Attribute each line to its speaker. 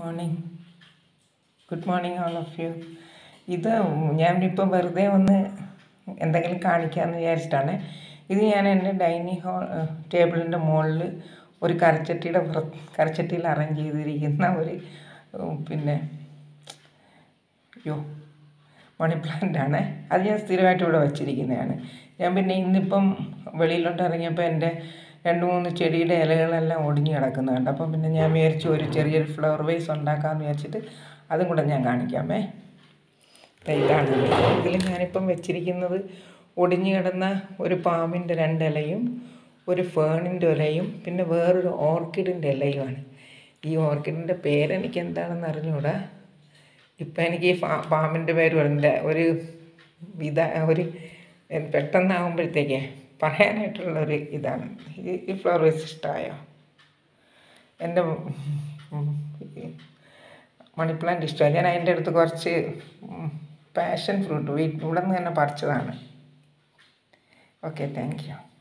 Speaker 1: morning good morning all of you ഇത് ഞാനിപ്പം വെറുതെ ഒന്ന് എന്തെങ്കിലും കാണിക്കാമെന്ന് വിചാരിച്ചിട്ടാണ് ഇത് ഞാൻ എൻ്റെ ഡൈനിങ് ഹാൾ ടേബിളിൻ്റെ മുകളിൽ ഒരു കരച്ചട്ടിയുടെ പുറ കരച്ചട്ടിയിൽ അറേഞ്ച് ചെയ്തിരിക്കുന്ന ഒരു ഉം, പിന്നെ യോ മണി പ്ലാന്റ് ആണ് അത് ഞാൻ സ്ഥിരമായിട്ട് ഇവിടെ വച്ചിരിക്കുന്നതാണ് ഞാൻ പിന്നെ ഇന്നിപ്പം വെളിയിലോട്ട് ഇറങ്ങിയപ്പോൾ എൻ്റെ രണ്ട് മൂന്ന് ചെടിയുടെ ഇലകളെല്ലാം ഒടിഞ്ഞ് കിടക്കുന്നുണ്ട് അപ്പം പിന്നെ ഞാൻ വിചാരിച്ചു ഒരു ചെറിയൊരു ഫ്ലവർ വേസ് ഉണ്ടാക്കാമെന്ന് വിചാരിച്ചിട്ട് അതും കൂടെ ഞാൻ കാണിക്കാമേ ദേ ഇതാണ് ഇതിൽ ഞാനിപ്പം വെച്ചിരിക്കുന്നത് ഒടിഞ്ഞു കിടന്ന ഒരു പാമ്പിൻ്റെ രണ്ട് ഇലയും ഒരു ഫേണിൻ്റെ ഇലയും പിന്നെ വേറൊരു ഓർക്കിഡിൻ്റെ ഇലയുമാണ് ഈ ഓർക്കിഡിൻ്റെ പേരെനിക്ക് എന്താണെന്ന് അറിഞ്ഞുകൂടാ ഇപ്പം എനിക്ക് ഈ ഫാ പാമ്പിൻ്റെ പേര് പറഞ്ഞില്ല ഒരു ഇത ഒരു പെട്ടെന്നാകുമ്പോഴത്തേക്ക് പറയാനായിട്ടുള്ളൊരു ഇതാണ് ഈ ഈ ഫ്ലവർ വേസ് ഇഷ്ടമായോ എൻ്റെ മണി പ്ലാന്റ് ഇഷ്ടമായി ഞാൻ അതിൻ്റെ അടുത്ത് കുറച്ച് പാഷൻ ഫ്രൂട്ട് വീട്ടിൽ ഇവിടെ നിന്ന് തന്നെ പറിച്ചതാണ് ഓക്കെ താങ്ക് യു